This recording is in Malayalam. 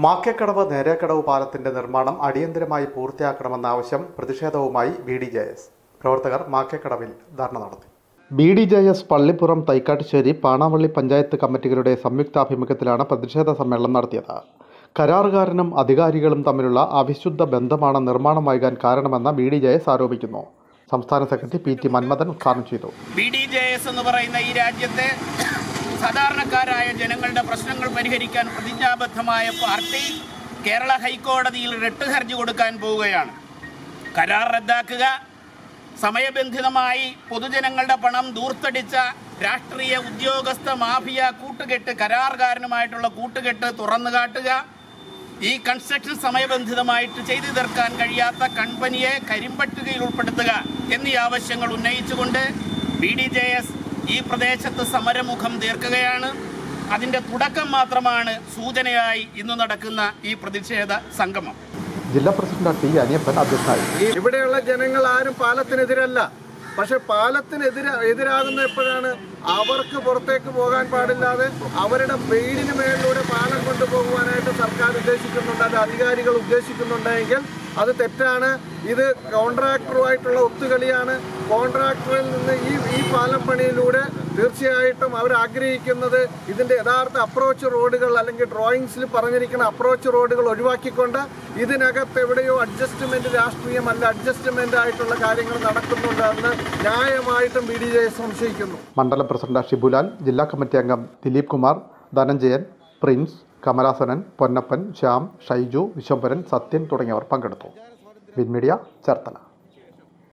മാക്കേക്കടവ് നേരേക്കടവ് പാലത്തിന്റെ നിർമ്മാണം അടിയന്തരമായി പൂർത്തിയാക്കണമെന്ന ആവശ്യം പ്രതിഷേധവുമായി ബി ഡി ജെ എസ് പ്രവർത്തകർ മാക്കേക്കടവിൽ ധർണ നടത്തി B D J S Pallippuram Thaikkattussery Panavally panchayat കമ്മിറ്റികളുടെ സംയുക്താഭിമുഖ്യത്തിലാണ് പ്രതിഷേധ സമ്മേളനം നടത്തിയത് കരാറുകാരനും അധികാരികളും തമ്മിലുള്ള അവിശുദ്ധ ബന്ധമാണ് നിർമ്മാണം വൈകാൻ കാരണമെന്ന് ബി ഡി ജെ എസ് ആരോപിക്കുന്നു സംസ്ഥാന സെക്രട്ടറി പി ടി മന്മഥൻ ഉദ്ഘാടനം ചെയ്തു ബി ഡി ജെ എസ് എന്ന് പറയുന്ന ഈ രാജ്യത്തെ സാധാരണക്കാരായ ജനങ്ങളുടെ പ്രശ്നങ്ങൾ പരിഹരിക്കാൻ പ്രതിജ്ഞാബദ്ധമായ പാർട്ടി കേരള ഹൈക്കോടതിയിൽ റിട്ട് ഹർജി കൊടുക്കാൻ പോവുകയാണ് കരാർ റദ്ദാക്കുക സമയബന്ധിതമായി പൊതുജനങ്ങളുടെ പണം ദൂർത്തടിച്ച രാഷ്ട്രീയ ഉദ്യോഗസ്ഥ മാഫിയ കൂട്ടുകെട്ട് കരാറുകാരനുമായിട്ടുള്ള കൂട്ടുകെട്ട് തുറന്നു കാട്ടുക ഈ കൺസ്ട്രക്ഷൻ സമയബന്ധിതമായിട്ട് ചെയ്തു തീർക്കാൻ കഴിയാത്ത കമ്പനിയെ കരിമ്പട്ടികയിൽ ഉൾപ്പെടുത്തുക എന്നീ ആവശ്യങ്ങൾ ഉന്നയിച്ചുകൊണ്ട് ബി ഡി ജെ എസ് ഈ പ്രദേശത്ത് സമരമുഖം തീർക്കുകയാണ് അതിൻ്റെ തുടക്കം മാത്രമാണ് സൂചനയായി ഇന്ന് നടക്കുന്ന ഈ പ്രതിഷേധ സംഗമം ജില്ലാ പ്രസിഡന്റ് ടി അനിയപ്പൻ അധ്യക്ഷനായി ഇവിടെയുള്ള ജനങ്ങൾ ആരും പാലത്തിനെതിരല്ല പക്ഷെ പാലത്തിനെതിര എതിരാകുന്ന എപ്പോഴാണ് അവർക്ക് പുറത്തേക്ക് പോകാൻ പാടില്ലാതെ അവരുടെ വെയിലിന് മേളിലൂടെ പാലം കൊണ്ടുപോകുവാനായിട്ട് സർക്കാർ ഉദ്ദേശിക്കുന്നുണ്ട് അത് അധികാരികൾ ഉദ്ദേശിക്കുന്നുണ്ടെങ്കിൽ അത് തെറ്റാണ് ഇത് കോൺട്രാക്ടറുമായിട്ടുള്ള ഒത്തുകളിയാണ് കോൺട്രാക്ടറിൽ നിന്ന് ഈ ഈ പാലം പണിയിലൂടെ തീർച്ചയായിട്ടും അവർ ആഗ്രഹിക്കുന്നത് ഇതിൻ്റെ യഥാർത്ഥ അപ്രോച്ച് റോഡുകൾ അല്ലെങ്കിൽ ഡ്രോയിങ്സിൽ പറഞ്ഞിരിക്കുന്ന അപ്രോച്ച് റോഡുകൾ ഒഴിവാക്കിക്കൊണ്ട് ഇതിനകത്ത് എവിടെയോ അഡ്ജസ്റ്റ്മെന്റ് രാഷ്ട്രീയമല്ല അഡ്ജസ്റ്റ്മെന്റ് ആയിട്ടുള്ള കാര്യങ്ങൾ നടക്കുന്നുണ്ടെന്ന് ന്യായമായിട്ടും ബി ഡി ജെ സംശയിക്കുന്നു മണ്ഡലം പ്രസിഡന്റ് ഷിബുലാൽ ജില്ലാ കമ്മിറ്റി അംഗം ദിലീപ് കുമാർ ധനഞ്ജയൻ പ്രിൻസ് കമലാസനൻ പൊന്നപ്പൻ ശ്യാം ഷൈജു വിശ്വംഭരൻ സത്യൻ തുടങ്ങിയവർ പങ്കെടുത്തു വിൻ മീഡിയ ചേർത്തല